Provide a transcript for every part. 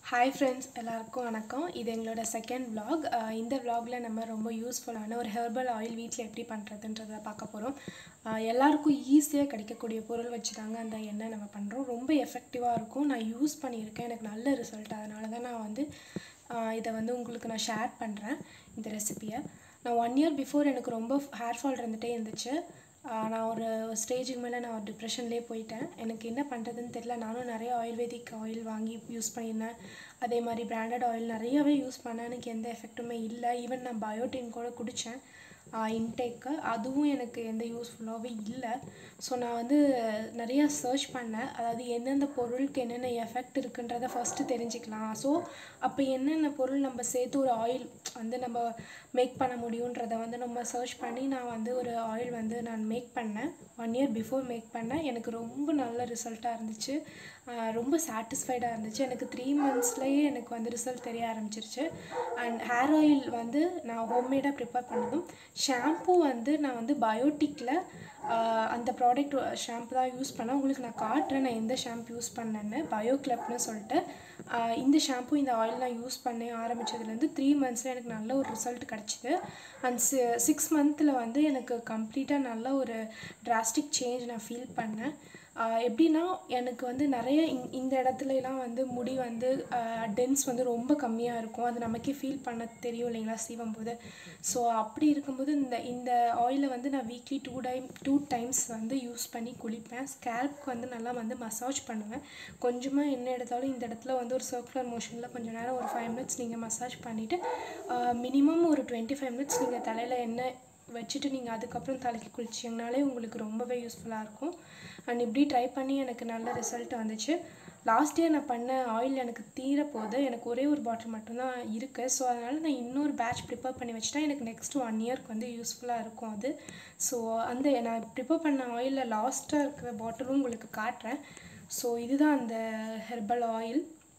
hi friends எல்லாருக்கும் வணக்கம் இது எங்களோட செகண்ட் vlog அஹ் இந்த vlogல நம்ம ரொம்ப யூஸ்ஃபுல்லான ஒரு ஹெர்பல் ஆயில் வீட்டில் எப்படி பண்ணுறதுன்றதை பார்க்க போகிறோம் எல்லாருக்கும் ஈஸியாக கிடைக்கக்கூடிய பொருள் வச்சு தாங்க அந்த எண்ணெய் நம்ம பண்ணுறோம் ரொம்ப எஃபெக்டிவாக இருக்கும் நான் யூஸ் பண்ணியிருக்கேன் எனக்கு நல்ல ரிசல்ட் அதனால தான் நான் வந்து அஹ் இதை வந்து உங்களுக்கு நான் ஷேர் பண்ணுறேன் இந்த ரெசிபியை நான் ஒன் இயர் பிஃபோர் எனக்கு ரொம்ப ஹேர் ஃபால் இருந்துகிட்டே இருந்துச்சு ஆஹ் நான் ஒரு ஸ்டேஜுக்கு மேலே நான் ஒரு டிப்ரெஷன்லேயே போயிட்டேன் எனக்கு என்ன பண்ணுறதுன்னு தெரியல நானும் நிறைய ஆயுர்வேதிக் ஆயில் வாங்கி யூஸ் பண்ணியிருந்தேன் அதே மாதிரி பிராண்டட் ஆயில் நிறையவே யூஸ் பண்ணேன் எனக்கு எந்த எஃபெக்ட்டுமே இல்லை ஈவன் நான் பயோட்டின் கூட குடித்தேன் இன்டேக்கு அதுவும் எனக்கு எந்த யூஸ்ஃபுல்லாகவே இல்லை ஸோ நான் வந்து நிறைய சர்ச் பண்ணேன் அதாவது எந்தெந்த பொருளுக்கு என்னென்ன எஃபெக்ட் இருக்குன்றதை ஃபஸ்ட்டு தெரிஞ்சுக்கலாம் ஸோ அப்போ என்னென்ன பொருள் நம்ம சேர்த்து ஒரு ஆயில் வந்து நம்ம மேக் பண்ண முடியுன்றதை வந்து நம்ம சர்ச் பண்ணி நான் வந்து ஒரு ஆயில் வந்து நான் மேக் பண்ணேன் ஒன் இயர் பிஃபோர் மேக் பண்ணேன் எனக்கு ரொம்ப நல்ல ரிசல்ட்டாக இருந்துச்சு ஆஹ் ரொம்ப சாட்டிஸ்ஃபைடாக இருந்துச்சு எனக்கு த்ரீ மந்த்ஸ்லேயே எனக்கு வந்து ரிசல்ட் தெரிய ஆரம்பிச்சிருச்சு அண்ட் ஹேர் ஆயில் வந்து நான் ஹோம்மேடாக ப்ரிப்பேர் பண்ணதும் ஷாம்பூ வந்து நான் வந்து பயோட்டிக்கில் அந்த ப்ராடக்ட் ஷாம்பு தான் யூஸ் பண்ணேன் உங்களுக்கு நான் காட்டுறேன் நான் எந்த ஷாம்பு யூஸ் பண்ணேன்னு பயோ கிளப்னு சொல்லிட்டு ஆஹ் இந்த ஷாம்பு இந்த ஆயில் நான் யூஸ் பண்ண ஆரம்பித்ததுலேருந்து த்ரீ மந்த்ஸில் எனக்கு நல்ல ஒரு ரிசல்ட் கிடச்சிது அண்ட் சி சிக்ஸ் மந்த்தில் வந்து எனக்கு கம்ப்ளீட்டாக நல்ல ஒரு டிராஸ்டிக் சேஞ்ச் நான் ஃபீல் பண்ணேன் ஆஹ் எப்படின்னா எனக்கு வந்து நிறைய இந் இந்த இடத்துலலாம் வந்து முடி வந்து டென்ஸ் வந்து ரொம்ப கம்மியாக இருக்கும் அது நமக்கே ஃபீல் பண்ண தெரியும் இல்லைங்களா சீவும் போது ஸோ அப்படி இருக்கும்போது இந்த இந்த ஆயிலை வந்து நான் weekly two time two times வந்து யூஸ் பண்ணி குளிப்பேன் ஸ்கேல்ப்க்கு வந்து நல்லா வந்து மசாஜ் பண்ணுவேன் கொஞ்சமாக என்ன எடுத்தாலும் இந்த இடத்துல வந்து ஒரு சர்க்குலர் மோஷனில் கொஞ்சம் நேரம் ஒரு ஃபைவ் மினிட்ஸ் நீங்கள் மசாஜ் பண்ணிவிட்டு மினிமம் ஒரு டுவெண்ட்டி ஃபைவ் மினிட்ஸ் நீங்கள் தலையில் எண்ணெய் வச்சுட்டு நீங்கள் அதுக்கப்புறம் தலைக்கு குளிச்சிங்கனாலே உங்களுக்கு ரொம்பவே யூஸ்ஃபுல்லாக இருக்கும் அண்ட் இப்படி ட்ரை பண்ணி எனக்கு நல்ல ரிசல்ட் வந்துச்சு லாஸ்ட் இயர் நான் பண்ண ஆயில் எனக்கு தீர போகுது எனக்கு ஒரே ஒரு பாட்டில் மட்டும்தான் இருக்குது ஸோ அதனால் நான் இன்னொரு பேட்ச் ப்ரிப்பேர் பண்ணி வச்சுட்டா எனக்கு நெக்ஸ்ட் ஒன் இயர்க்கு வந்து யூஸ்ஃபுல்லாக இருக்கும் அது ஸோ அந்த நான் ப்ரிப்பேர் பண்ண ஆயிலில் லாஸ்ட்டாக இருக்கிற பாட்டிலும் உங்களுக்கு காட்டுறேன் ஸோ இதுதான் அந்த ஹெர்பல் ஆயில்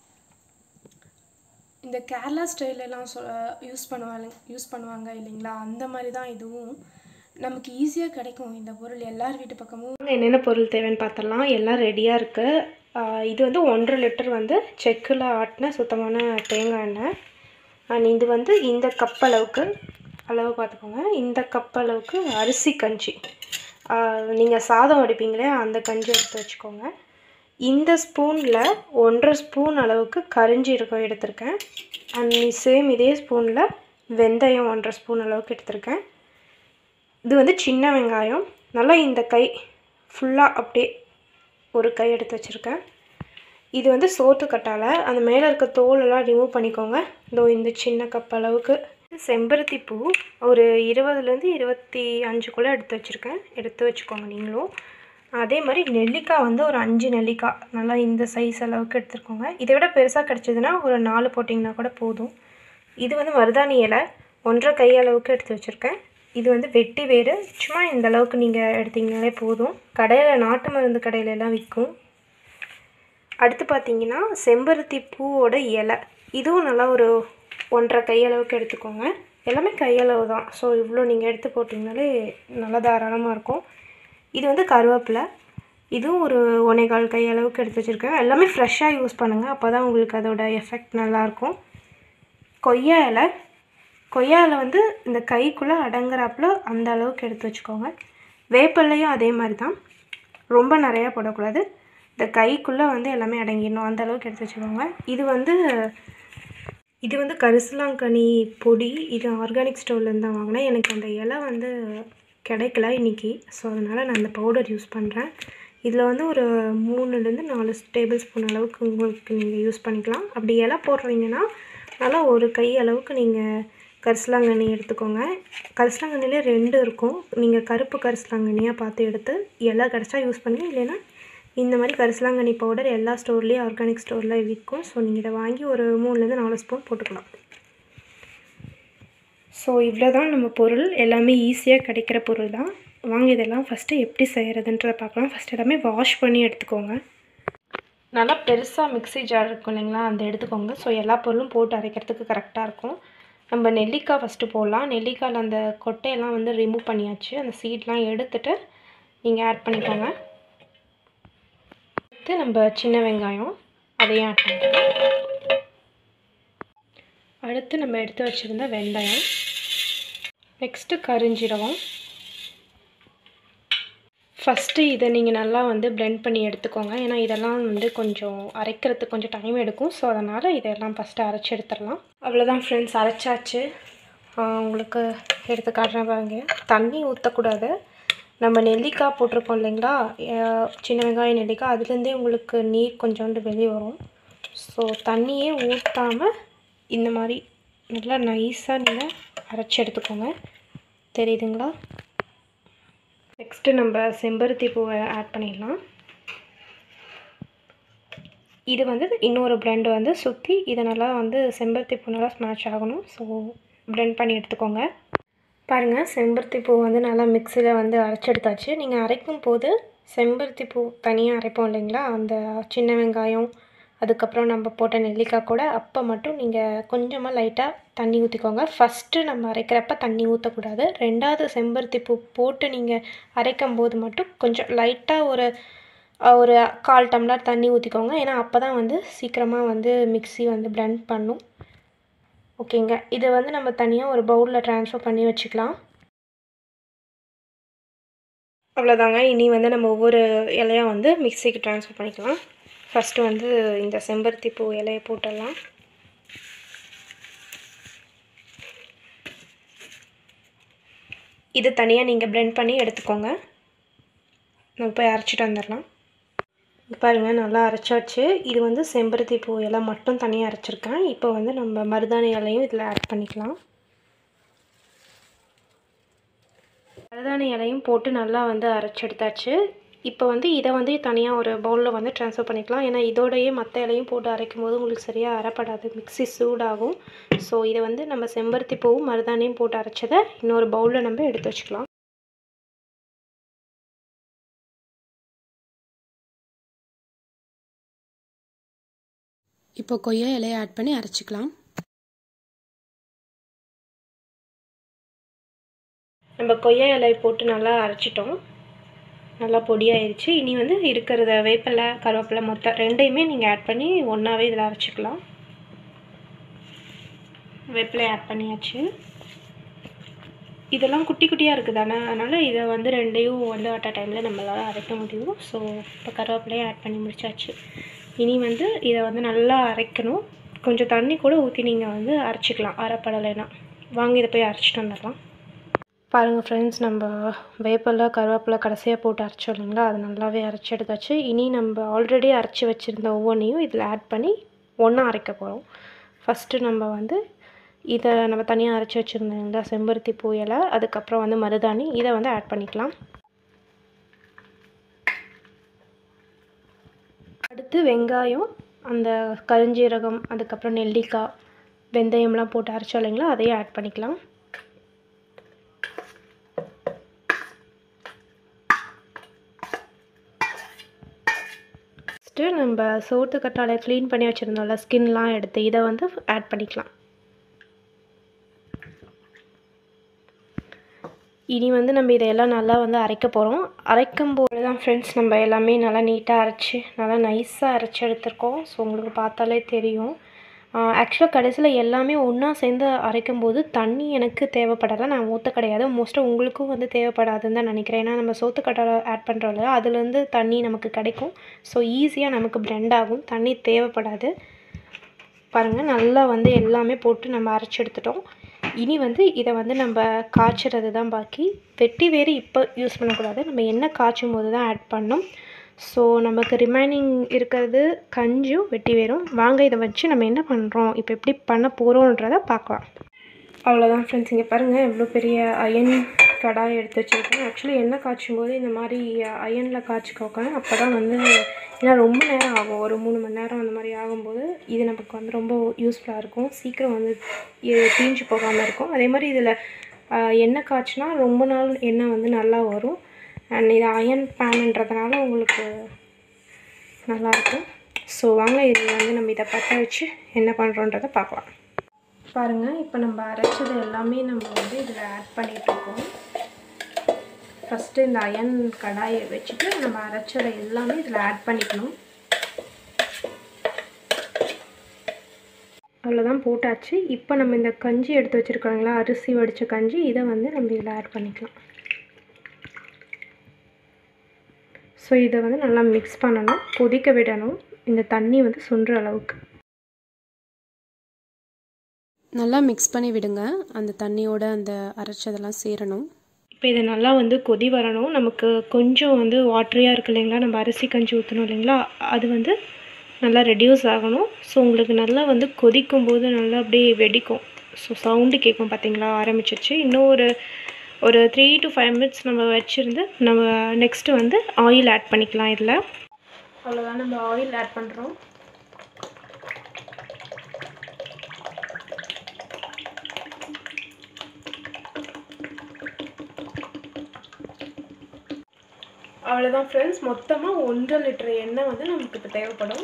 இந்த கேரளா ஸ்டைலெல்லாம் சொ யூஸ் பண்ணுவாங்க யூஸ் பண்ணுவாங்க இல்லைங்களா அந்த மாதிரி தான் இதுவும் நமக்கு ஈஸியாக கிடைக்கும் இந்த பொருள் எல்லார் வீட்டு பக்கமும் என்னென்ன பொருள் தேவைன்னு பார்த்துடலாம் எல்லாம் ரெடியாக இருக்குது இது வந்து ஒன்றரை லிட்டர் வந்து செக்கில் ஆட்டின சுத்தமான தேங்காய் எண்ணெய் அண்ட் இது வந்து இந்த கப் அளவுக்கு அளவு பார்த்துக்கோங்க இந்த கப் அளவுக்கு அரிசி கஞ்சி நீங்கள் சாதம் வடிப்பீங்களே அந்த கஞ்சி எடுத்து வச்சுக்கோங்க இந்த ஸ்பூனில் ஒன்றரை ஸ்பூன் அளவுக்கு கரிஞ்சீரகம் எடுத்திருக்கேன் அண்ட் சேம் இதே ஸ்பூனில் வெந்தயம் ஒன்றரை ஸ்பூன் அளவுக்கு எடுத்திருக்கேன் இது வந்து சின்ன வெங்காயம் நல்லா இந்த கை ஃபுல்லாக அப்படியே ஒரு கை எடுத்து வச்சுருக்கேன் இது வந்து சோத்து கட்டாலை அந்த மேலே இருக்க தோலெல்லாம் ரிமூவ் பண்ணிக்கோங்க இதோ இந்த சின்ன கப் அளவுக்கு செம்பருத்தி பூ ஒரு இருபதுலேருந்து இருபத்தி அஞ்சுக்குள்ளே எடுத்து வச்சுருக்கேன் எடுத்து வச்சுக்கோங்க நீங்களும் அதே மாதிரி நெல்லிக்காய் வந்து ஒரு அஞ்சு நெல்லிக்காய் நல்லா இந்த சைஸ் அளவுக்கு எடுத்துருக்கோங்க இதை விட பெருசாக கிடச்சிதுன்னா ஒரு நாலு போட்டிங்கன்னா கூட போதும் இது வந்து மருதாணி இலை ஒன்றரை கை அளவுக்கு எடுத்து வச்சுருக்கேன் இது வந்து வெட்டி வேறு சும்மா இந்த அளவுக்கு நீங்கள் எடுத்தீங்கனாலே போதும் கடையில் நாட்டு மருந்து கடையில எல்லாம் விற்கும் அடுத்து பார்த்தீங்கன்னா செம்பருத்தி பூவோட இலை இதுவும் நல்லா ஒரு ஒன்றரை கையளவுக்கு எடுத்துக்கோங்க எல்லாமே கையளவு தான் ஸோ இவ்வளோ நீங்கள் எடுத்து போட்டிங்கனாலே நல்லா தாராளமாக இருக்கும் இது வந்து கருவேப்பிலை இதுவும் ஒரு ஒனேகால் கை அளவுக்கு எடுத்து வச்சுருக்கேன் எல்லாமே ஃப்ரெஷ்ஷாக யூஸ் பண்ணுங்கள் அப்போ தான் உங்களுக்கு அதோட எஃபெக்ட் நல்லாயிருக்கும் கொய்யா இலை கொய்யா இலை வந்து இந்த கைக்குள்ளே அடங்குறாப்புல அந்த அளவுக்கு எடுத்து வச்சுக்கோங்க வேப்பிலையும் அதே மாதிரி தான் ரொம்ப நிறையா போடக்கூடாது இந்த கைக்குள்ளே வந்து எல்லாமே அடங்கிடணும் அந்த அளவுக்கு எடுத்து வச்சுக்கோங்க இது வந்து இது வந்து கரிசலாங்கனி பொடி இது ஆர்கானிக் ஸ்டோர்லேருந்து தான் வாங்கினேன் எனக்கு அந்த இலை வந்து கிடைக்கல இன்றைக்கி ஸோ அதனால் நான் அந்த பவுடர் யூஸ் பண்ணுறேன் இதில் வந்து ஒரு மூணுலேருந்து நாலு டேபிள் ஸ்பூன் அளவுக்கு உங்களுக்கு நீங்கள் யூஸ் பண்ணிக்கலாம் அப்படி இலை போடுறீங்கன்னா நல்லா ஒரு கை அளவுக்கு நீங்கள் கரிசலாங்கண்ணி எடுத்துக்கோங்க கரிசலாங்கண்ணிலே ரெண்டு இருக்கும் நீங்கள் கருப்பு கரிசலாங்கண்ணியாக பார்த்து எடுத்து இலை கிடச்சா யூஸ் பண்ணுங்க இல்லைன்னா இந்த மாதிரி கரிசலாங்கண்ணி பவுடர் எல்லா ஸ்டோர்லேயும் ஆர்கானிக் ஸ்டோரில் விற்கும் ஸோ நீங்கள் இதை வாங்கி ஒரு மூணுலேருந்து நாலு ஸ்பூன் போட்டுக்கலாம் ஸோ இவ்வளோ தான் நம்ம பொருள் எல்லாமே ஈஸியாக கிடைக்கிற பொருள் தான் வாங்க இதெல்லாம் ஃபஸ்ட்டு எப்படி செய்கிறதுன்றதை பார்க்கலாம் ஃபஸ்ட் எல்லாமே வாஷ் பண்ணி எடுத்துக்கோங்க நல்லா பெருசாக மிக்ஸி ஜார் இருக்கும் இல்லைங்களா அந்த எடுத்துக்கோங்க ஸோ எல்லா பொருளும் போட்டு அரைக்கிறதுக்கு கரெக்டாக இருக்கும் நம்ம நெல்லிக்காய் ஃபஸ்ட்டு போடலாம் நெல்லிக்காயில் அந்த கொட்டையெல்லாம் வந்து ரிமூவ் பண்ணியாச்சு அந்த சீட்லாம் எடுத்துகிட்டு நீங்கள் ஆட் பண்ணிக்கோங்க அடுத்து நம்ம சின்ன வெங்காயம் அதையும் ஆட் பண்ணிக்கலாம் அடுத்து நம்ம எடுத்து வச்சுருந்த வெந்தயம் நெக்ஸ்ட்டு கரிஞ்சீரகம் ஃபஸ்ட்டு இதை நீங்கள் நல்லா வந்து blend பண்ணி எடுத்துக்கோங்க ஏன்னா இதெல்லாம் வந்து கொஞ்சம் அரைக்கிறதுக்கு கொஞ்சம் டைம் எடுக்கும் ஸோ அதனால் இதெல்லாம் ஃபஸ்ட்டு அரைச்சி எடுத்துடலாம் அவ்வளோதான் ஃப்ரெண்ட்ஸ் அரைச்சாச்சு ஆஹ் உங்களுக்கு எடுத்து காட்டுறேன் பாருங்க தண்ணி ஊற்றக்கூடாது நம்ம நெல்லிக்காய் போட்டிருக்கோம் இல்லைங்களா ஆஹ் சின்ன வெங்காயம் நெல்லிக்காய் அதுலேருந்தே உங்களுக்கு நீர் கொஞ்சோண்டு வெளியே வரும் ஸோ தண்ணியே ஊற்றாமல் இந்த மாதிரி நல்லா நைஸாக நீங்கள் அரைச்சி எடுத்துக்கோங்க தெரியுதுங்களா நெக்ஸ்ட்டு நம்ம செம்பருத்தி பூவை ஆட் பண்ணிடலாம் இது வந்து இன்னொரு blend வந்து சுற்றி இதை நல்லா வந்து செம்பருத்தி பூ நல்லா ஸ்மாஷ் ஆகணும் ஸோ blend பண்ணி எடுத்துக்கோங்க பாருங்கள் செம்பருத்தி பூ வந்து நல்லா மிக்சியில் வந்து அரைச்சி எடுத்தாச்சு நீங்கள் அரைக்கும் போது செம்பருத்தி பூ தனியாக அரைப்போம் இல்லைங்களா அந்த சின்ன வெங்காயம் அதுக்கப்புறம் நம்ம போட்ட நெல்லிக்காய் கூட அப்போ மட்டும் நீங்கள் கொஞ்சமாக லைட்டாக தண்ணி ஊற்றிக்கோங்க ஃபஸ்ட்டு நம்ம அரைக்கிறப்ப தண்ணி ஊற்றக்கூடாது ரெண்டாவது செம்பருத்தி பூ போட்டு நீங்கள் அரைக்கும் போது மட்டும் கொஞ்சம் லைட்டாக ஒரு அஹ், ஒரு கால் டம்ளர் தண்ணி ஊற்றிக்கோங்க ஏன்னா அப்போ தான் வந்து சீக்கிரமாக வந்து மிக்ஸி வந்து blend பண்ணும் ஓகேங்க இதை வந்து நம்ம தனியாக ஒரு பவுலில் ட்ரான்ஸ்ஃபர் பண்ணி வச்சுக்கலாம் அவ்வளோதாங்க இனி வந்து நம்ம ஒவ்வொரு இலையாக வந்து மிக்சிக்கு ட்ரான்ஸ்ஃபர் பண்ணிக்கலாம் ஃபஸ்ட்டு வந்து இந்த செம்பருத்தி பூ இலையை போட்டுடலாம் இது தனியாக நீங்கள் blend பண்ணி எடுத்துக்கோங்க நம்ம போய் அரைச்சிட்டு வந்துடலாம் இங்க பாருங்க நல்லா அரைச்சாச்சு இது வந்து செம்பருத்தி பூ இலை மட்டும் தனியாக அரைச்சிருக்கேன் இப்போ வந்து நம்ம மருதாணி இலையும் இதில் ஆட் பண்ணிக்கலாம் மருதாணி இலையும் போட்டு நல்லா வந்து அரைச்சி எடுத்தாச்சு இப்போ வந்து இதை வந்து தனியாக ஒரு பவுலில் வந்து ட்ரான்ஸ்ஃபர் பண்ணிக்கலாம் ஏன்னா இதோடையே மற்ற இலையும் போட்டு அரைக்கும் போது உங்களுக்கு சரியாக அரைப்படாது மிக்ஸி சூடாகும் ஸோ இதை வந்து நம்ம செம்பருத்தி பூவும் மருதாணியும் போட்டு அரைச்சதை இன்னொரு பவுலில் நம்ம எடுத்து வச்சுக்கலாம் இப்போ கொய்யா இலையை ஆட் பண்ணி அரைச்சிக்கலாம் நம்ம கொய்யா இலை போட்டு நல்லா அரைச்சிட்டோம் நல்லா பொடியாயிருச்சு இனி வந்து இருக்கிறத வேப்பிலை கருவேப்பிலை மொத்தம் ரெண்டையுமே நீங்கள் ஆட் பண்ணி ஒன்றாவே இதில் அரைச்சிக்கலாம் வேப்பிலை ஆட் பண்ணியாச்சு இதெல்லாம் குட்டி குட்டியாக இருக்குது தானே அதனால் இதை வந்து ரெண்டையும் வந்து அட் அ டைமில் நம்மளால் அரைக்க முடியும் ஸோ இப்போ கருவேப்பிலையை ஆட் பண்ணி முடிச்சாச்சு இனி வந்து இதை வந்து நல்லா அரைக்கணும் கொஞ்சம் தண்ணி கூட ஊற்றி நீங்கள் வந்து அரைச்சிக்கலாம் அரைப்படலைன்னா வாங்கி இதை போய் அரைச்சிட்டு வந்துடலாம் பாருங்கள் ஃப்ரெண்ட்ஸ் நம்ம வேப்பிலை கருவேப்பிலை கடைசியாக போட்டு அரைச்சோம் இல்லைங்களா அது நல்லாவே அரைச்சி எடுத்தாச்சு இனி நம்ம ஆல்ரெடி அரைச்சி வச்சுருந்த ஒவ்வொன்றையும் இதில் ஆட் பண்ணி ஒன்றா அரைக்க போகிறோம் ஃபஸ்ட்டு நம்ம வந்து இதை நம்ம தனியாக அரைச்சி வச்சுருந்தோம் இல்லைங்களா செம்பருத்தி பூ இலை அதுக்கப்புறம் வந்து மருதாணி இதை வந்து ஆட் பண்ணிக்கலாம் அடுத்து வெங்காயம் அந்த கருஞ்சீரகம் அதுக்கப்புறம் நெல்லிக்காய் வெந்தயம்லாம் போட்டு அரைச்சோம் இல்லைங்களா அதையும் ஆட் பண்ணிக்கலாம் ஃபஸ்ட்டு நம்ம சோத்து கட்டாலை க்ளீன் பண்ணி வச்சுருந்தோம்ல ஸ்கின்லாம் எடுத்து இதை வந்து ஆட் பண்ணிக்கலாம் இனி வந்து நம்ம இதையெல்லாம் நல்லா வந்து அரைக்க போகிறோம் அரைக்கும் போது தான் ஃப்ரெண்ட்ஸ் நம்ம எல்லாமே நல்லா நீட்டாக அரைச்சி நல்லா நைஸாக அரைச்சி எடுத்திருக்கோம் ஸோ உங்களுக்கு பார்த்தாலே தெரியும் ஆக்சுவலாக கடைசியில் எல்லாமே ஒன்றா சேர்ந்து அரைக்கும் போது தண்ணி எனக்கு தேவைப்படலை நான் ஊற்ற கிடையாது மோஸ்ட்டாக உங்களுக்கும் வந்து தேவைப்படாதுன்னு தான் நினைக்கிறேன் ஏன்னா நம்ம சோத்துக்கட்டால ஆட் பண்ணுறோம் இல்லையா அதுலேருந்து தண்ணி நமக்கு கிடைக்கும் ஸோ ஈஸியாக நமக்கு பிளெண்ட் ஆகும் தண்ணி தேவைப்படாது பாருங்கள் நல்லா வந்து எல்லாமே போட்டு நம்ம அரைச்சி எடுத்துட்டோம் இனி வந்து இதை வந்து நம்ம காய்ச்சறது தான் பாக்கி வெட்டி வேறு இப்போ யூஸ் பண்ணக்கூடாது நம்ம எண்ணெய் காய்ச்சும் போது தான் ஆட் பண்ணோம் ஸோ நமக்கு ரிமைனிங் இருக்கிறது கஞ்சும் வெட்டி வேரும் வாங்க இதை வச்சு நம்ம என்ன பண்ணுறோம் இப்போ எப்படி பண்ண போகிறோன்றதை பார்க்கலாம் அவ்வளோதான் ஃப்ரெண்ட்ஸ் இங்கே பாருங்கள் எவ்வளோ பெரிய அயன் கடாய் எடுத்து வச்சுருக்கேன் ஆக்சுவலி எண்ணெய் காய்ச்சும் போது இந்த மாதிரி அயனில் காய்ச்சிக்கோங்க அப்போ தான் வந்து ஏன்னா ரொம்ப நேரம் ஆகும் ஒரு மூணு மணி நேரம் அந்த மாதிரி ஆகும்போது இது நமக்கு வந்து ரொம்ப யூஸ்ஃபுல்லாக இருக்கும் சீக்கிரம் வந்து இ- தீஞ்சு போகாமல் இருக்கும் அதே மாதிரி இதில் எண்ணெய் காய்ச்சினா ரொம்ப நாள் எண்ணெய் வந்து நல்லா வரும் அண்ட் இது அயன் பேனுன்றதுனால உங்களுக்கு நல்லாயிருக்கும் ஸோ வாங்க இதில் வந்து நம்ம இதை பற்ற வச்சு என்ன பண்ணுறோன்றதை பார்க்கலாம் பாருங்கள் இப்போ நம்ம அரைச்சது எல்லாமே நம்ம வந்து இதில் ஆட் பண்ணிகிட்ருக்கோம் ஃபஸ்ட்டு இந்த அயன் கடாயை வச்சுட்டு நம்ம அரைச்சதை எல்லாமே இதில் ஆட் பண்ணிக்கணும் அவ்வளோதான் போட்டாச்சு இப்போ நம்ம இந்த கஞ்சி எடுத்து வச்சுருக்காங்களா அரிசி வடித்த கஞ்சி இதை வந்து நம்ம இதில் ஆட் பண்ணிக்கலாம் ஸோ இதை வந்து நல்லா மிக்ஸ் பண்ணணும் கொதிக்க விடணும் இந்த தண்ணி வந்து சுண்டுற அளவுக்கு நல்லா மிக்ஸ் பண்ணி விடுங்க அந்த தண்ணியோட அந்த அரைச்சதெல்லாம் சேரணும் இப்போ இது நல்லா வந்து கொதி வரணும் நமக்கு கொஞ்சம் வந்து வாட்டரியாக இருக்கு இல்லைங்களா நம்ம அரிசி கஞ்சி ஊற்றணும் இல்லைங்களா அது வந்து நல்லா ரெடியூஸ் ஆகணும் ஸோ உங்களுக்கு நல்லா வந்து கொதிக்கும் போது நல்லா அப்படியே வெடிக்கும் ஸோ சவுண்டு கேட்கும் பார்த்தீங்களா ஆரம்பிச்சிருச்சு இன்னும் ஒரு ஒரு த்ரீ டு ஃபைவ் மினிட்ஸ் நம்ம வச்சுருந்து நம்ம நெக்ஸ்ட்டு வந்து ஆயில் ஆட் பண்ணிக்கலாம் இதில் அவ்வளோதான் நம்ம ஆயில் ஆட் பண்ணுறோம் அவ்வளோதான் ஃப்ரெண்ட்ஸ் மொத்தமாக ஒன்றரை லிட்டர் எண்ணெய் வந்து நமக்கு இப்போ தேவைப்படும்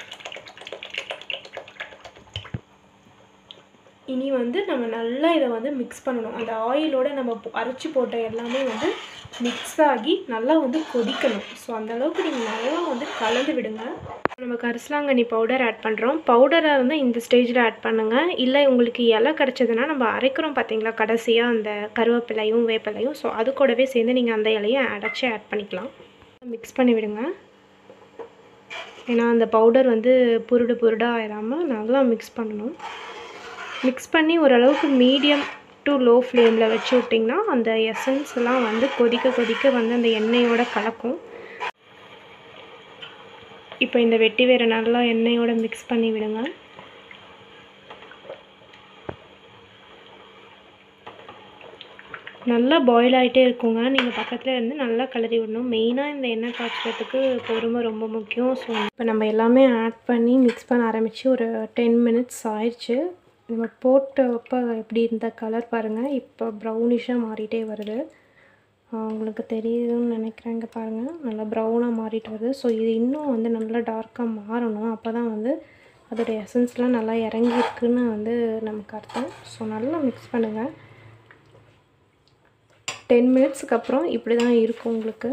இனி வந்து நம்ம நல்லா இதை வந்து மிக்ஸ் பண்ணணும் அந்த ஆயிலோட நம்ம அரைச்சி போட்ட எல்லாமே வந்து மிக்ஸ் ஆகி நல்லா வந்து கொதிக்கணும் ஸோ அந்த அளவுக்கு நீங்கள் நல்லா வந்து கலந்து விடுங்க நம்ம கரிசலாங்கண்ணி பவுடர் ஆட் பண்ணுறோம் பவுடராக இருந்தால் இந்த ஸ்டேஜில் ஆட் பண்ணுங்கள் இல்லை உங்களுக்கு இலை கிடச்சதுன்னா நம்ம அரைக்கிறோம் பார்த்தீங்களா கடைசியாக அந்த கருவேப்பிலையும் வேப்பிலையும் ஸோ அது கூடவே சேர்ந்து நீங்கள் அந்த இலையும் அடைச்சி ஆட் பண்ணிக்கலாம் மிக்ஸ் பண்ணி விடுங்க ஏன்னா அந்த பவுடர் வந்து புருடு புருடாக ஆயிடாமல் நல்லா மிக்ஸ் பண்ணணும் மிக்ஸ் பண்ணி ஓரளவுக்கு மீடியம் டு லோ ஃப்ளேமில் வச்சு விட்டிங்கன்னா அந்த எசன்ஸ் எல்லாம் வந்து கொதிக்க கொதிக்க வந்து அந்த எண்ணெயோட கலக்கும் இப்போ இந்த வெட்டி வேரை நல்லா எண்ணெயோட மிக்ஸ் பண்ணி விடுங்க நல்லா பாயில் ஆகிட்டே இருக்குங்க நீங்கள் பக்கத்தில் இருந்து நல்லா கிளறி விடணும் மெயினாக இந்த எண்ணெய் காய்ச்சறதுக்கு பொறுமை ரொம்ப முக்கியம் ஸோ இப்போ நம்ம எல்லாமே ஆட் பண்ணி மிக்ஸ் பண்ண ஆரம்பித்து ஒரு டென் மினிட்ஸ் ஆயிடுச்சு நம்ம போட்டப்போ எப்படி இருந்த கலர் பாருங்கள் இப்போ ப்ரௌனிஷாக மாறிட்டே வருது உங்களுக்கு தெரியுதுன்னு நினைக்கிறேங்க பாருங்கள் நல்லா ப்ரௌனாக மாறிட்டு வருது ஸோ இது இன்னும் வந்து நல்லா டார்க்காக மாறணும் அப்போ தான் வந்து அதோடய எசன்ஸ்லாம் நல்லா இறங்கியிருக்குன்னு வந்து நமக்கு அர்த்தம் ஸோ நல்லா மிக்ஸ் பண்ணுங்கள் டென் மினிட்ஸுக்கு அப்புறம் இப்படி தான் இருக்கும் உங்களுக்கு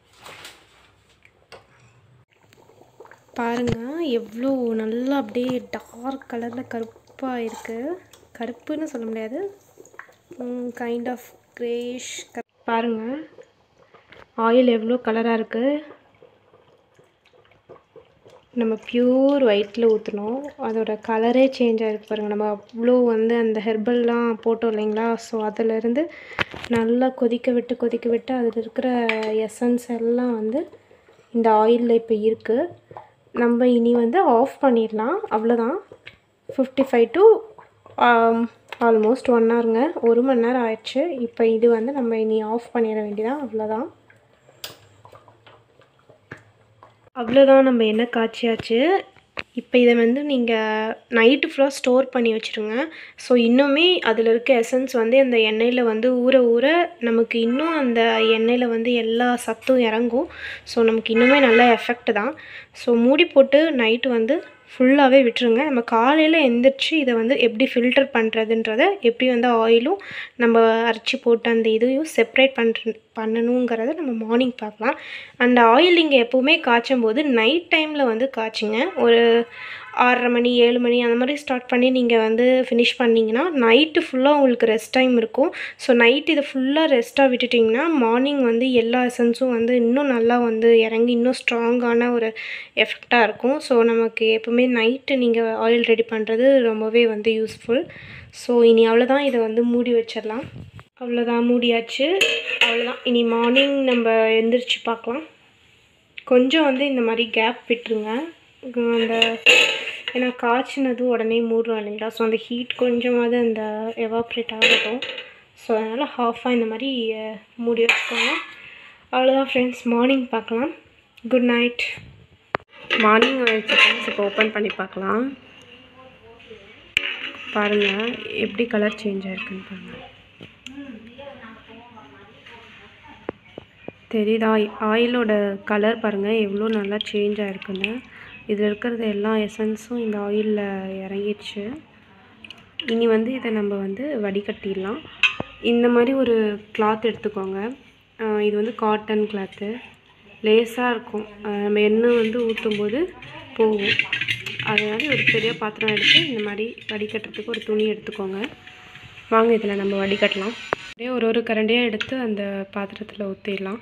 பாருங்கள் எவ்வளோ நல்லா அப்படியே டார்க் கலரில் கருப்பாக இருக்குது கருப்புன்னு சொல்ல முடியாது கைண்ட் ஆஃப் க்ரேஷ் பாருங்கள் ஆயில் எவ்வளோ கலராக இருக்குது நம்ம பியூர் ஒயிட்டில் ஊற்றணும் அதோட கலரே சேஞ்ச் ஆகிருக்கு பாருங்கள் நம்ம அவ்வளோ வந்து அந்த ஹெர்பல்லாம் போட்டோம் இல்லைங்களா ஸோ அதிலேருந்து நல்லா கொதிக்க விட்டு கொதிக்க விட்டு அதில் இருக்கிற எசன்ஸ் எல்லாம் வந்து இந்த ஆயிலில் இப்போ இருக்குது நம்ம இனி வந்து ஆஃப் பண்ணிடலாம் அவ்வளோதான் fifty five to almost one ஹவருங்க ஒரு மணி நேரம் ஆயிடுச்சு இப்போ இது வந்து நம்ம இனி ஆஃப் பண்ணிட வேண்டியதான் அவ்வளோதான் அவ்வளோதான் நம்ம எண்ணெய் காய்ச்சியாச்சு இப்போ இதை வந்து நீங்கள் நைட்டு ஃபுல்லாக ஸ்டோர் பண்ணி வச்சுருங்க ஸோ இன்னுமே அதில் இருக்க எசன்ஸ் வந்து அந்த எண்ணெயில் வந்து ஊற ஊற நமக்கு இன்னும் அந்த எண்ணெயில் வந்து எல்லா சத்தும் இறங்கும் ஸோ நமக்கு இன்னுமே நல்ல எஃபெக்ட் தான் ஸோ மூடி போட்டு நைட்டு வந்து ஃபுல்லாகவே விட்டுருங்க நம்ம காலையில் எந்திரிச்சு இதை வந்து எப்படி ஃபில்டர் பண்ணுறதுன்றத எப்படி வந்து ஆயிலும் நம்ம அரைச்சி போட்டு அந்த இதையும் செப்ரேட் பண்ணுற பண்ணணுங்கிறத நம்ம மார்னிங் பார்க்கலாம் அந்த ஆயில் நீங்கள் எப்போவுமே காய்ச்சும் போது நைட் டைமில் வந்து காய்ச்சிங்க ஒரு ஆறரை மணி ஏழு மணி அந்த மாதிரி ஸ்டார்ட் பண்ணி நீங்கள் வந்து ஃபினிஷ் பண்ணிங்கன்னா நைட்டு ஃபுல்லாக உங்களுக்கு ரெஸ்ட் டைம் இருக்கும் ஸோ நைட் இதை ஃபுல்லாக ரெஸ்ட்டாக விட்டுட்டிங்கன்னா மார்னிங் வந்து எல்லா எசன்ஸும் வந்து இன்னும் நல்லா வந்து இறங்கி இன்னும் ஸ்ட்ராங்கான ஒரு எஃபெக்டாக இருக்கும் ஸோ நமக்கு எப்போவுமே நைட்டு நீங்கள் ஆயில் ரெடி பண்ணுறது ரொம்பவே வந்து யூஸ்ஃபுல் ஸோ இனி அவ்வளோதான் இதை வந்து மூடி வச்சிடலாம் அவ்வளோதான் மூடியாச்சு அவ்வளோதான் இனி மார்னிங் நம்ம எந்திரிச்சு பார்க்கலாம் கொஞ்சம் வந்து இந்த மாதிரி கேப் விட்டுருங்க அந்த ஏன்னா காய்ச்சினது உடனே மூடுறோம் இல்லைங்களா ஸோ அந்த ஹீட் கொஞ்சமாவது அந்த எவாப்ரேட் ஆகட்டும் ஸோ அதனால் ஹாஃபாக இந்த மாதிரி மூடி வச்சுக்கோங்க அவ்வளோதான் ஃப்ரெண்ட்ஸ் மார்னிங் பார்க்கலாம் குட் நைட் மார்னிங் வச்சு ஃப்ரெண்ட்ஸ் இப்போ ஓப்பன் பண்ணி பார்க்கலாம் பாருங்கள் எப்படி கலர் சேஞ்ச் ஆகிருக்குன்னு பாருங்கள் தெரியுதா ஆயிலோட கலர் பாருங்கள் எவ்வளோ நல்லா சேஞ்ச் ஆகிருக்குன்னு இதில் இருக்கிறது எல்லா எசன்ஸும் இந்த ஆயிலில் இறங்கிடுச்சு இனி வந்து இதை நம்ம வந்து வடிகட்டிடலாம் இந்த மாதிரி ஒரு கிளாத் எடுத்துக்கோங்க இது வந்து காட்டன் கிளாத்து லேஸாக இருக்கும் நம்ம எண்ணெய் வந்து ஊற்றும் போது போகும் அதனால் ஒரு பெரிய பாத்திரம் எடுத்து இந்த மாதிரி வடிகட்டுறதுக்கு ஒரு துணி எடுத்துக்கோங்க வாங்க இதில் நம்ம வடிகட்டலாம் அப்படியே ஒரு ஒரு கரண்டியாக எடுத்து அந்த பாத்திரத்தில் ஊற்றிடலாம்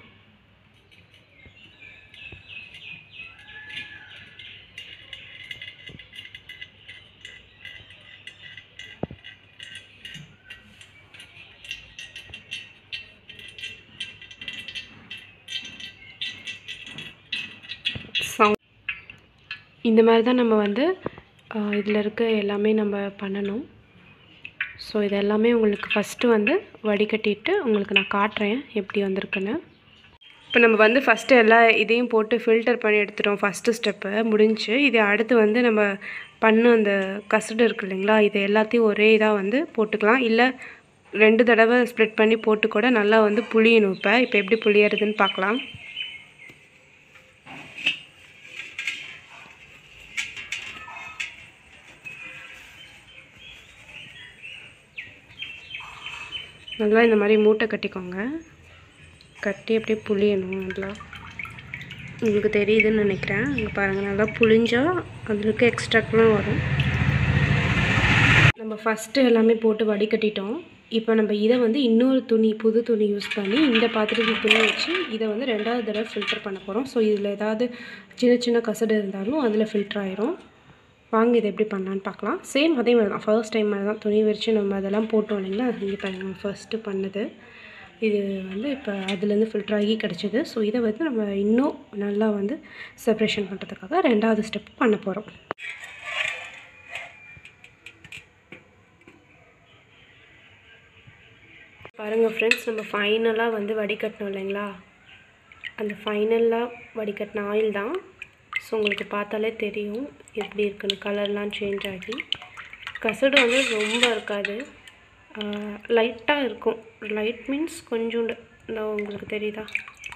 சவுண்ட் இந்த மாதிரி தான் நம்ம வந்து இதில் இருக்க எல்லாமே நம்ம பண்ணணும் ஸோ இது எல்லாமே உங்களுக்கு ஃபஸ்ட்டு வந்து வடிகட்டிட்டு உங்களுக்கு நான் காட்டுறேன் எப்படி வந்திருக்குன்னு இப்போ நம்ம வந்து ஃபஸ்ட்டு எல்லா இதையும் போட்டு ஃபில்டர் பண்ணி எடுத்துட்டோம் ஃபஸ்ட்டு ஸ்டெப்பு முடிஞ்சு இது அடுத்து வந்து நம்ம பண்ண அந்த கசடு இருக்கு இல்லைங்களா இது எல்லாத்தையும் ஒரே இதாக வந்து போட்டுக்கலாம் இல்லை ரெண்டு தடவை ஸ்ப்ளிட் பண்ணி போட்டு கூட நல்லா வந்து புளியணும் இப்போ இப்போ எப்படி புளியறதுன்னு பார்க்கலாம் நல்லா இந்த மாதிரி மூட்டை கட்டிக்கோங்க கட்டி அப்படியே புளியணும் நல்லா உங்களுக்கு தெரியுதுன்னு நினைக்கிறேன் இங்கே பாருங்கள் நல்லா புளிஞ்சால் அதில் இருக்க எக்ஸ்ட்ராக்ட்லாம் வரும் நம்ம ஃபஸ்ட்டு எல்லாமே போட்டு வடிகட்டிட்டோம் இப்போ நம்ம இதை வந்து இன்னொரு துணி புது துணி யூஸ் பண்ணி இந்த பாத்திரத்தில் துணி வச்சு இதை வந்து ரெண்டாவது தடவை ஃபில்டர் பண்ண போகிறோம் ஸோ இதில் ஏதாவது சின்ன சின்ன கசடு இருந்தாலும் அதில் ஃபில்டர் ஆயிரும் வாங்க இதை எப்படி பண்ணலான்னு பார்க்கலாம் சேம் அதே மாதிரி தான் ஃபர்ஸ்ட் டைம் மாதிரி தான் துணி விரித்து நம்ம அதெல்லாம் போட்டோம் இல்லைங்களா இங்கே பாருங்க ஃபர்ஸ்ட்டு பண்ணது இது வந்து இப்போ அதுலேருந்து ஃபில்டர் ஆகி கிடச்சிது ஸோ இதை வந்து நம்ம இன்னும் நல்லா வந்து செப்ரேஷன் பண்ணுறதுக்காக ரெண்டாவது ஸ்டெப் பண்ண போகிறோம் பாருங்கள் ஃப்ரெண்ட்ஸ் நம்ம ஃபைனலாக வந்து வடிகட்டணும் இல்லைங்களா அந்த ஃபைனலாக வடிகட்டின ஆயில் தான் ஸோ உங்களுக்கு பார்த்தாலே தெரியும் எப்படி இருக்குன்னு கலர்லாம் சேஞ்ச் ஆகி கசடு வந்து ரொம்ப இருக்காது லைட்டாக இருக்கும் லைட் மீன்ஸ் கொஞ்சோண்டு இந்த உங்களுக்கு தெரியுதா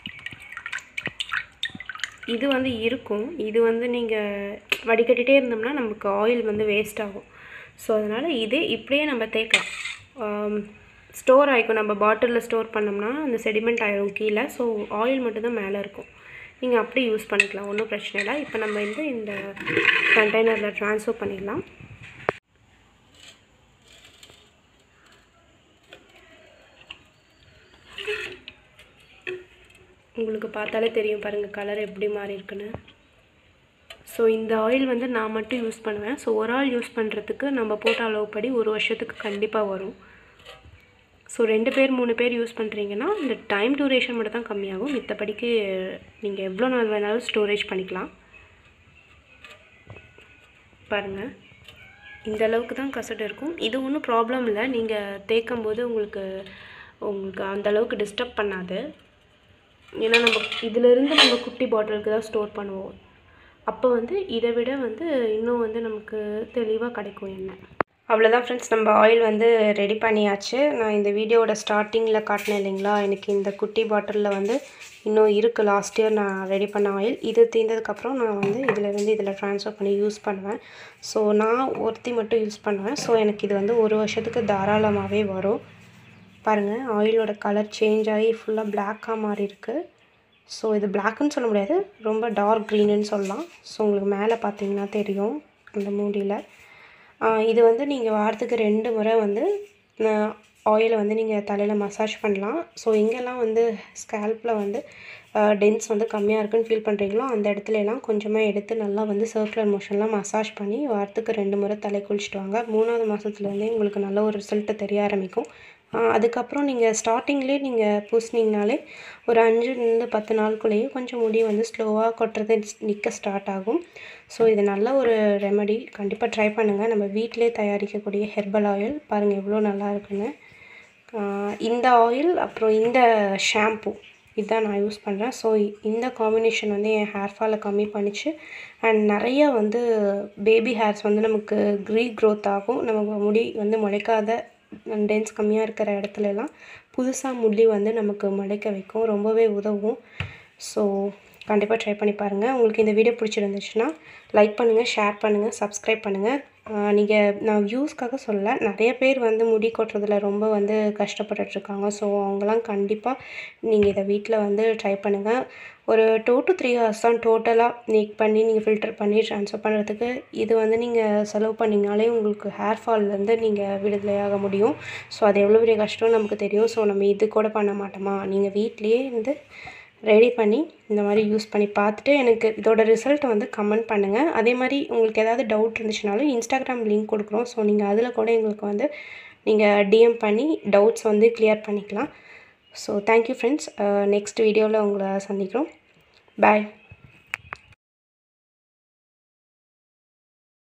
இது வந்து இருக்கும் இது வந்து நீங்கள் வடிகட்டிகிட்டே இருந்தோம்னா நமக்கு ஆயில் வந்து வேஸ்ட் ஆகும் ஸோ அதனால் இதே இப்படியே நம்ம தேய்க்கலாம் ஸ்டோர் ஆகிக்கும் நம்ம பாட்டிலில் ஸ்டோர் பண்ணோம்னா அந்த செடிமெண்ட் ஆயிரும் கீழே ஸோ ஆயில் மட்டும்தான் மேலே இருக்கும் நீங்கள் அப்படி யூஸ் பண்ணிக்கலாம் ஒன்றும் பிரச்சனை இல்லை இப்போ நம்ம வந்து இந்த கண்டெய்னரில் ட்ரான்ஸ்ஃபர் பண்ணிடலாம் உங்களுக்கு பார்த்தாலே தெரியும் பாருங்கள் கலர் எப்படி மாறி இருக்குன்னு ஸோ இந்த ஆயில் வந்து நான் மட்டும் யூஸ் பண்ணுவேன் ஸோ ஒரு ஆள் யூஸ் பண்ணுறதுக்கு நம்ம போட்ட அளவுப்படி ஒரு வருஷத்துக்கு கண்டிப்பாக வரும் ஸோ ரெண்டு பேர் மூணு பேர் யூஸ் பண்ணுறீங்கன்னா இந்த டைம் டூரேஷன் மட்டும் தான் கம்மியாகும் மித்தபடிக்கு நீங்கள் எவ்வளோ நாள் வேணாலும் ஸ்டோரேஜ் பண்ணிக்கலாம் பாருங்கள் இந்த அளவுக்கு தான் கசடு இருக்கும் இது ஒன்றும் ப்ராப்ளம் இல்லை நீங்கள் தேய்க்கும் போது உங்களுக்கு உங்களுக்கு அந்த அளவுக்கு டிஸ்டர்ப் பண்ணாது ஏன்னா நம்ம இதிலிருந்து நம்ம குட்டி பாட்டிலுக்கு தான் ஸ்டோர் பண்ணுவோம் அப்போ வந்து இதை விட வந்து இன்னும் வந்து நமக்கு தெளிவாக கிடைக்கும் எண்ணெய் அவ்வளோதான் ஃப்ரெண்ட்ஸ் நம்ம ஆயில் வந்து ரெடி பண்ணியாச்சு நான் இந்த வீடியோவோட ஸ்டார்டிங்கில் காட்டினேன் இல்லைங்களா எனக்கு இந்த குட்டி பாட்டிலில் வந்து இன்னும் இருக்குது லாஸ்ட் இயர் நான் ரெடி பண்ண ஆயில் இது தீர்ந்ததுக்கப்புறம் நான் வந்து இதில் இருந்து இதில் ட்ரான்ஸ்ஃபர் பண்ணி யூஸ் பண்ணுவேன் ஸோ நான் ஒருத்தி மட்டும் யூஸ் பண்ணுவேன் ஸோ எனக்கு இது வந்து ஒரு வருஷத்துக்கு தாராளமாகவே வரும் பாருங்கள் ஆயிலோட கலர் சேஞ்ச் ஆகி ஃபுல்லாக பிளாக்காக மாறி இருக்குது ஸோ இது பிளாக்குன்னு சொல்ல முடியாது ரொம்ப டார்க் க்ரீனுன்னு சொல்லலாம் ஸோ உங்களுக்கு மேலே பார்த்தீங்கன்னா தெரியும் அந்த மூடியில் இது வந்து நீங்கள் வாரத்துக்கு ரெண்டு முறை வந்து ஆயிலை வந்து நீங்கள் தலையில் மசாஜ் பண்ணலாம் ஸோ எங்கெல்லாம் வந்து ஸ்கேல்பில் வந்து டென்ஸ் வந்து கம்மியாக இருக்குன்னு ஃபீல் பண்ணுறீங்களோ அந்த இடத்துல எல்லாம் கொஞ்சமாக எடுத்து நல்லா வந்து சர்க்குலர் மோஷன்லாம் மசாஜ் பண்ணி வாரத்துக்கு ரெண்டு முறை தலை குளிச்சுட்டு வாங்க மூணாவது மாதத்துலேருந்தே உங்களுக்கு நல்ல ஒரு ரிசல்ட்டு தெரிய ஆரம்பிக்கும் அதுக்கப்புறம் நீங்கள் ஸ்டார்டிங்லேயே நீங்கள் பூசினீங்கனாலே ஒரு அஞ்சுலேருந்து பத்து நாளுக்குள்ளேயே கொஞ்சம் முடி வந்து ஸ்லோவாக கொட்டுறது நிற்க ஸ்டார்ட் ஆகும் ஸோ இது நல்ல ஒரு ரெமடி கண்டிப்பாக ட்ரை பண்ணுங்கள் நம்ம வீட்டிலே தயாரிக்கக்கூடிய ஹெர்பல் ஆயில் பாருங்கள் எவ்வளோ நல்லா இருக்குன்னு இந்த ஆயில் அப்புறம் இந்த ஷாம்பு இதுதான் நான் யூஸ் பண்ணுறேன் ஸோ இந்த காம்பினேஷன் வந்து என் ஹேர் ஃபாலை கம்மி பண்ணிச்சு அண்ட் நிறைய வந்து பேபி ஹேர்ஸ் வந்து நமக்கு க்ரீ க்ரோத் ஆகும் நமக்கு முடி வந்து முளைக்காத டென்ஸ் கம்மியாக இருக்கிற இடத்துலலாம் புதுசாக முடி வந்து நமக்கு முளைக்க வைக்கும் ரொம்பவே உதவும் ஸோ கண்டிப்பாக ட்ரை பண்ணி பாருங்கள் உங்களுக்கு இந்த வீடியோ பிடிச்சிருந்துச்சுன்னா லைக் பண்ணுங்கள் ஷேர் பண்ணுங்கள் சப்ஸ்கிரைப் பண்ணுங்கள் நீங்கள் நான் வியூஸ்க்காக சொல்ல நிறைய பேர் வந்து முடி கொட்டுறதுல ரொம்ப வந்து கஷ்டப்பட்டுட்ருக்காங்க ஸோ அவங்களாம் கண்டிப்பாக நீங்கள் இதை வீட்டில் வந்து ட்ரை பண்ணுங்கள் ஒரு டூ டு த்ரீ ஹவர்ஸ் தான் டோட்டலாக நீக் பண்ணி நீங்கள் ஃபில்டர் பண்ணி ட்ரான்ஸ்ஃபர் பண்ணுறதுக்கு இது வந்து நீங்கள் செலவு பண்ணிங்கனாலே உங்களுக்கு ஹேர் ஃபால்லேருந்து நீங்கள் விடுதலையாக முடியும் ஸோ அது எவ்வளோ பெரிய கஷ்டம் நமக்கு தெரியும் ஸோ நம்ம இது கூட பண்ண மாட்டோமா நீங்கள் வீட்லேயே வந்து ரெடி பண்ணி இந்த மாதிரி யூஸ் பண்ணி பார்த்துட்டு எனக்கு இதோட ரிசல்ட்டை வந்து கமெண்ட் பண்ணுங்கள் அதே மாதிரி உங்களுக்கு ஏதாவது டவுட் இருந்துச்சுனாலும் இன்ஸ்டாகிராம் லிங்க் கொடுக்குறோம் ஸோ நீங்கள் அதில் கூட எங்களுக்கு வந்து நீங்கள் டிஎம் பண்ணி டவுட்ஸ் வந்து கிளியர் பண்ணிக்கலாம் ஸோ தேங்க்யூ ஃப்ரெண்ட்ஸ் நெக்ஸ்ட் வீடியோவில் உங்களை சந்திக்கிறோம் பாய்